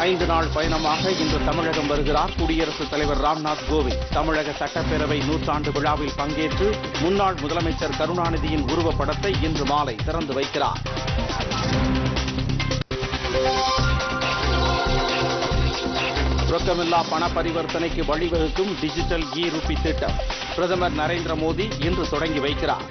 ஐந்து நாள் பயணமாக இன்று தமிழகம் வருகிறார் குடியரசுத் தலைவர் ராம்நாத் கோவிந்த் தமிழக சட்டப்பேரவை நூற்றாண்டு விழாவில் பங்கேற்று முன்னாள் முதலமைச்சர் கருணாநிதியின் உருவப்படத்தை இன்று மாலை திறந்து வைக்கிறார் ரொக்கமில்லா பண பரிவர்த்தனைக்கு வழிவகுக்கும் டிஜிட்டல் இ ருபி திட்டம் பிரதமர் நரேந்திர மோடி இன்று தொடங்கி வைக்கிறார்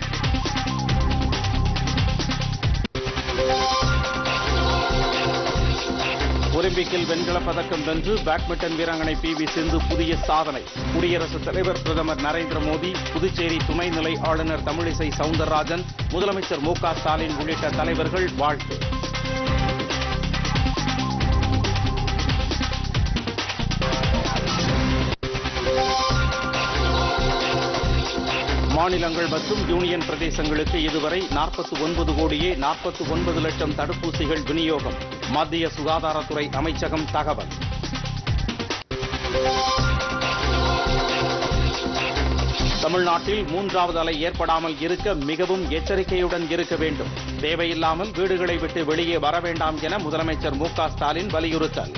ஒலிம்பிக்கில் வெண்கலப் பதக்கம் வென்று பேட்மிண்டன் வீராங்கனை பி வி சிந்து புதிய சாதனை குடியரசுத் தலைவர் பிரதமர் நரேந்திர மோடி புதுச்சேரி துணைநிலை ஆளுநர் தமிழிசை சவுந்தரராஜன் முதலமைச்சர் மு க ஸ்டாலின் உள்ளிட்ட தலைவர்கள் வாழ்த்து மாநிலங்கள் மற்றும் யூனியன் பிரதேசங்களுக்கு இதுவரை நாற்பத்தி ஒன்பது கோடியே நாற்பத்தி ஒன்பது லட்சம் தடுப்பூசிகள் விநியோகம் மத்திய சுகாதாரத்துறை அமைச்சகம் தகவல் தமிழ்நாட்டில் மூன்றாவது அலை ஏற்படாமல் இருக்க மிகவும் எச்சரிக்கையுடன் இருக்க வேண்டும் தேவையில்லாமல் வீடுகளை விட்டு வெளியே வர வேண்டாம் என முதலமைச்சர் மு க ஸ்டாலின் வலியுறுத்தல்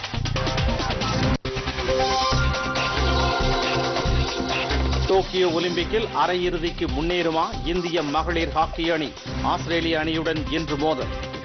டோக்கியோ ஒலிம்பிக்கில் அரையிறுதிக்கு முன்னேறுமா இந்திய மகளிர் ஹாக்கி அணி ஆஸ்திரேலிய அணியுடன் இன்று மோதல்